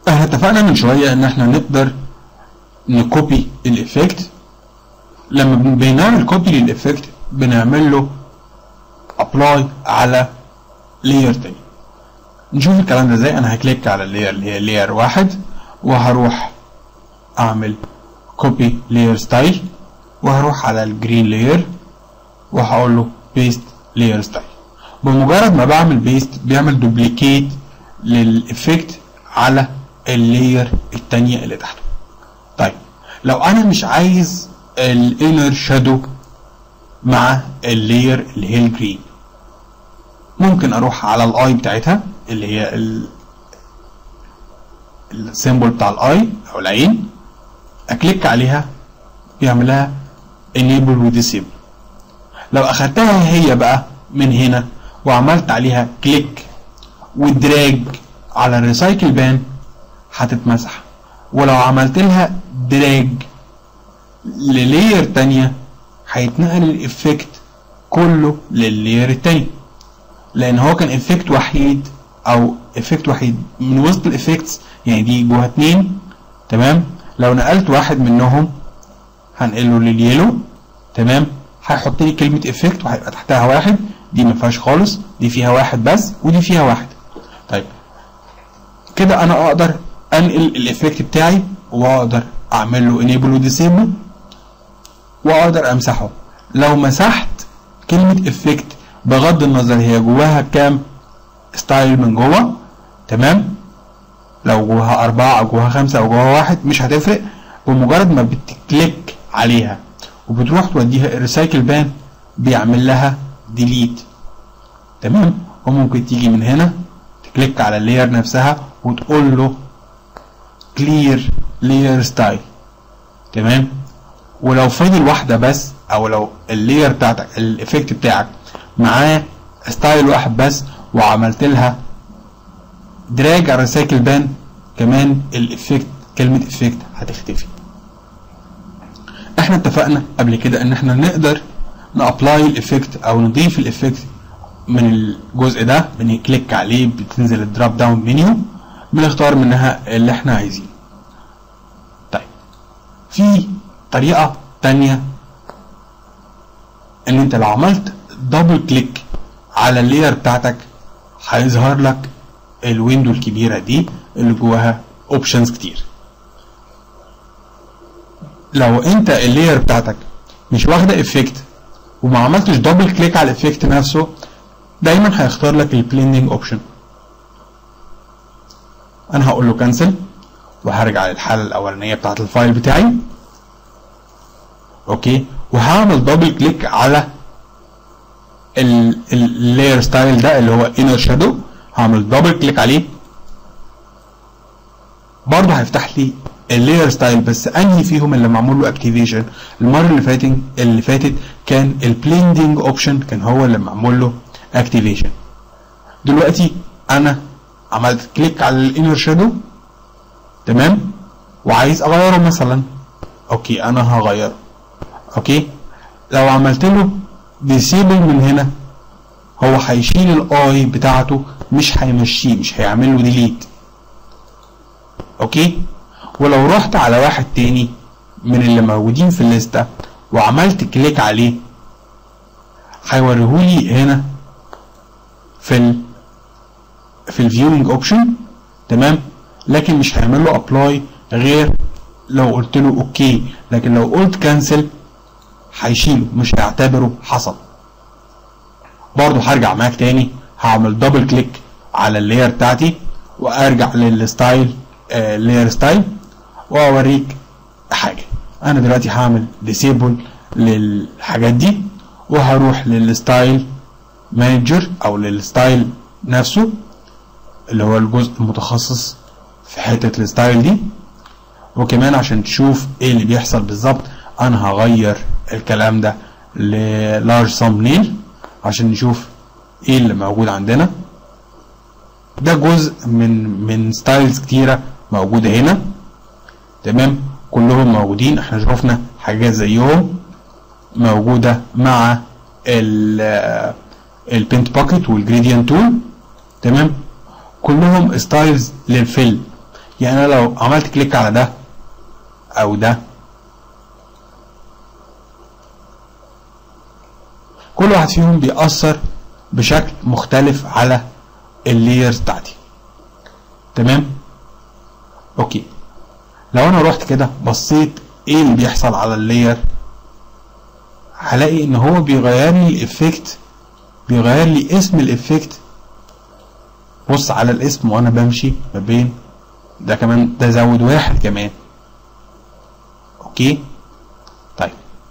احنا اتفقنا من شويه ان احنا نقدر نكوبي الافكت لما بن- بنعمل كوبي للافكت بنعمل له ابلاي على لاير تاني نشوف الكلام ده ازاي انا هكليك على اللاير اللي هي لاير واحد وهروح اعمل كوبي لاير ستايل وهروح على الجرين لاير وهقول له بيست لاير ستايل بمجرد ما بعمل بيست بيعمل دوبليكيت للافكت على اللاير التانية اللي تحته طيب لو انا مش عايز الانر شادو مع اللاير اللي هي الجرين ممكن اروح على الاي بتاعتها اللي هي ال السيمبل بتاع الاي او العين اكليك عليها بيعملها enable و disable لو اخدتها هي بقى من هنا وعملت عليها كليك ودراج على الريسايكل بان هتتمسح ولو عملت لها دراج للاير تانية هيتنقل الافكت كله لللاير التاني لان هو كان افكت وحيد او افكت وحيد من وسط الافكتس يعني دي جوه اتنين تمام لو نقلت واحد منهم هنقله لليلو تمام هيحط لي كلمه افكت وهيبقى تحتها واحد دي ما فيهاش خالص دي فيها واحد بس ودي فيها واحد طيب كده انا اقدر انقل الافكت بتاعي واقدر اعمل له انيبل وديسيبل واقدر امسحه لو مسحت كلمه افكت بغض النظر هي جواها كام ستايل من جوه تمام لو جواها أربعة أو جواها خمسة أو جواها واحد مش هتفرق بمجرد ما بتكليك عليها وبتروح توديها الريسايكل بان بيعمل لها ديليت تمام وممكن تيجي من هنا تكليك على اللاير نفسها وتقول له كلير لاير ستايل تمام ولو فضل واحدة بس او لو اللاير بتاعتك الافكت بتاعك معاه ستايل واحد بس وعملت لها دراج على الريسايكل بان كمان الافكت كلمة افكت هتختفي احنا اتفقنا قبل كده ان احنا نقدر نابلاي الافكت او نضيف الافكت من الجزء ده بنكليك عليه بتنزل الدروب داون منيو بنختار منها اللي احنا عايزينه طيب في طريقة تانية ان انت لو عملت دبل كليك على اللاير بتاعتك هيظهر لك الويندو الكبيرة دي اللي جواها اوبشنز كتير لو انت اللاير بتاعتك مش واخدة افكت وما عملتش دبل كليك على الافكت نفسه دايما هيختار لك البليندنج اوبشن انا هقول له كانسل وهرجع للحالة الاولانية بتاعت الفايل بتاعي اوكي وهعمل دبل كليك على اللاير ستايل ده اللي هو انر شادو هعمل دبل كليك عليه برضه هيفتح لي اللاير ستايل بس انهي فيهم اللي معمول له اكتيفيشن المره اللي فاتت اللي فاتت كان البليندنج اوبشن كان هو اللي معمول له اكتيفيشن دلوقتي انا عملت كليك على الانر شادو تمام وعايز اغيره مثلا اوكي انا هغيره اوكي لو عملت له ديسيبل من هنا هو هيشيل الاي بتاعته مش هيمشيه مش هيعمل له ديليت اوكي ولو رحت على واحد تاني من اللي موجودين في الليسته وعملت كليك عليه هيوريهولي هنا في ال في الفيوينج اوبشن تمام لكن مش هيعمل له ابلاي غير لو قلت له اوكي لكن لو قلت كانسل هيشيله مش هيعتبره حصل برضه هرجع معاك تاني هعمل دبل كليك على اللاير بتاعتي وارجع للستايل آه لاير ستايل واوريك حاجه انا دلوقتي هعمل ديسيبل للحاجات دي وهروح للستايل مانجر او للستايل نفسه اللي هو الجزء المتخصص في حته الستايل دي وكمان عشان تشوف ايه اللي بيحصل بالظبط انا هغير الكلام ده للارج thumbnail عشان نشوف ايه اللي موجود عندنا ده جزء من من ستايلز كتيره موجوده هنا تمام كلهم موجودين احنا شفنا حاجات زيهم موجوده مع البينت باكيت والجريدينت تول تمام كلهم ستايلز للفيل يعني انا لو عملت كليك على ده او ده كل واحد فيهم بيأثر بشكل مختلف على اللايرز بتاعتي تمام اوكي لو انا رحت كده بصيت ايه اللي بيحصل على اللاير هلاقي ان هو بيغير لي الافكت بيغير لي اسم الافكت بص على الاسم وانا بمشي ما بين ده كمان ده زود واحد كمان اوكي طيب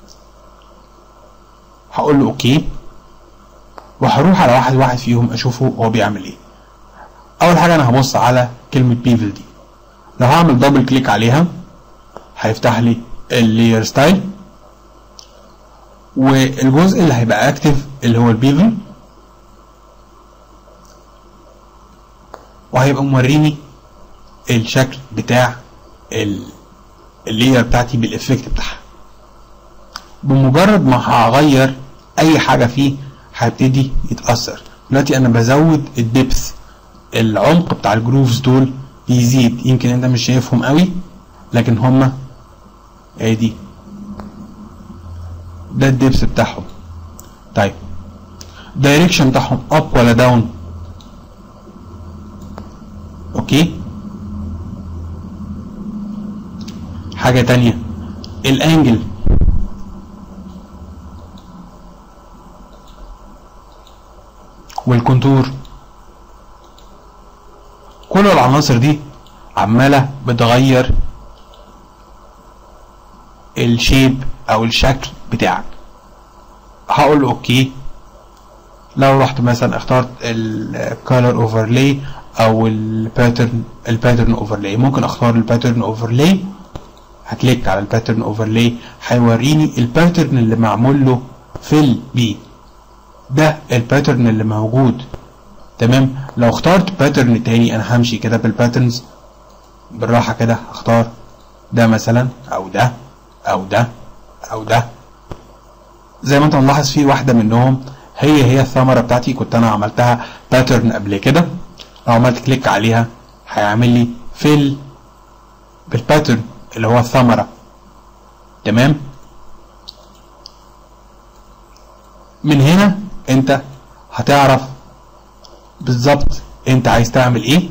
هقول له اوكي وهروح على واحد واحد فيهم اشوفه هو بيعمل ايه اول حاجه انا هبص على كلمه بيفل دي لو هعمل دبل كليك عليها هيفتح لي اللاير ستايل والجزء اللي هيبقى اكتف اللي هو البيفل وهيبقى موريني الشكل بتاع اللاير بتاعتي بالافكت بتاعها بمجرد ما هغير اي حاجه فيه هيبتدي يتاثر دلوقتي انا بزود الدبث العمق بتاع الجروفز دول بيزيد يمكن انت مش شايفهم قوي لكن هما ادي ده الدبس بتاعهم طيب الدايركشن بتاعهم اب ولا داون اوكي حاجة تانية الانجل والكونتور كل العناصر دي عمالة بتغير الشيب او الشكل بتاعك هقول له اوكي لو رحت مثلا اخترت الكالر اوفرلاي او الباترن الباترن اوفرلاي ممكن اختار الباترن اوفرلاي هكليك على الباترن اوفرلاي هيوريني الباترن اللي معمول له فيل بيه ده الباترن اللي موجود تمام لو اخترت باترن تاني انا همشي كده بالباترنز بالراحه كده اختار ده مثلا او ده او ده او ده زي ما انت ملاحظ في واحده منهم هي هي الثمره بتاعتي كنت انا عملتها باترن قبل كده لو عملت كليك عليها هيعمل لي فيل بالباترن اللي هو الثمره تمام من هنا انت هتعرف بالظبط انت عايز تعمل ايه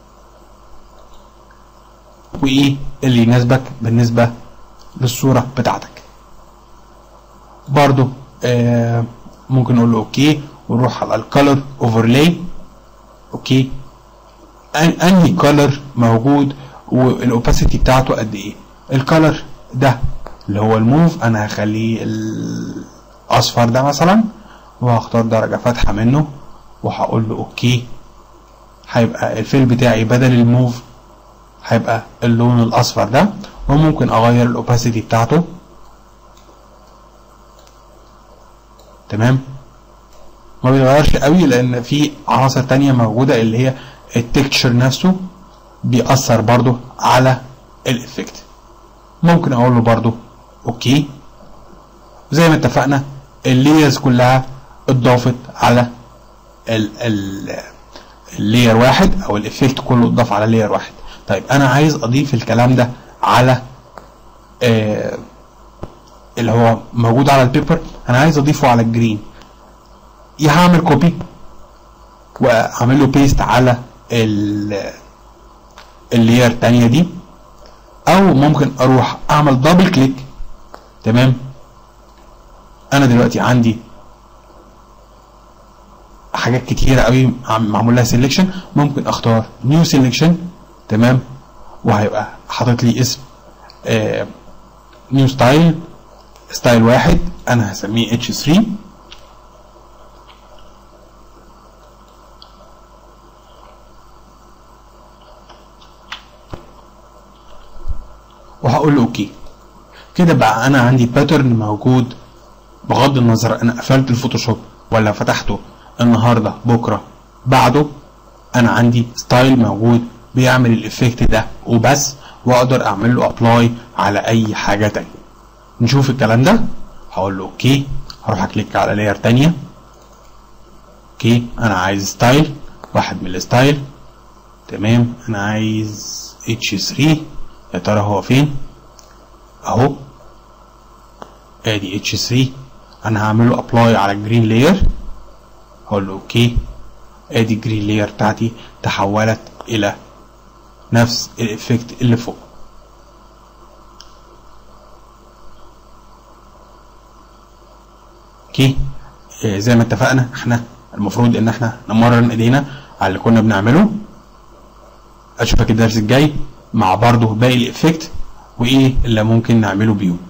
وايه اللي يناسبك بالنسبه للصوره بتاعتك برضو آه ممكن نقول له اوكي ونروح على الكالر اوفرلاي اوكي أن انهي كالر موجود والاوباسيتي بتاعته قد ايه الكالر ده اللي هو الموف انا هخليه الاصفر ده مثلا وهختار درجه فاتحه منه وهقول له اوكي هيبقى الفيل بتاعي بدل الموف هيبقى اللون الاصفر ده وممكن اغير الاوباسيتي بتاعته تمام ما بيتغيرش قوي لان في عناصر تانية موجودة اللي هي التكتشر نفسه بيأثر برضو على الافكت ممكن اقول له برضو اوكي زي ما اتفقنا الليرز كلها اتضافت على ال ال اللاير واحد او الافكت كله اتضاف على لاير واحد طيب انا عايز اضيف الكلام ده على آه اللي هو موجود على البيبر انا عايز اضيفه على الجرين يا هعمل كوبي واعمل له بيست على اللاير التانية دي او ممكن اروح اعمل دبل كليك تمام انا دلوقتي عندي حاجات كتيرة قوي معمول لها سيلكشن ممكن اختار نيو سيلكشن تمام وهيبقى حاطط لي اسم نيو ستايل ستايل واحد انا هسميه اتش 3 وهقول له اوكي كده بقى انا عندي باترن موجود بغض النظر انا قفلت الفوتوشوب ولا فتحته النهارده بكره بعده انا عندي ستايل موجود بيعمل الافكت ده وبس واقدر اعمل له ابلاي على اي حاجه تانية نشوف الكلام ده هقول له اوكي هروح اكليك على لاير تانية اوكي انا عايز ستايل واحد من الستايل تمام انا عايز H3 يا ترى هو فين اهو ادي H3 انا هعمله ابلاي على الجرين لاير هقول له اوكي ادي الجرين لاير بتاعتي تحولت الى نفس الافكت اللي فوق اوكي آه، زي ما اتفقنا احنا المفروض ان احنا نمرن ايدينا على اللي كنا بنعمله اشوفك الدرس الجاي مع برضه باقي الافكت وايه اللي ممكن نعمله بيهم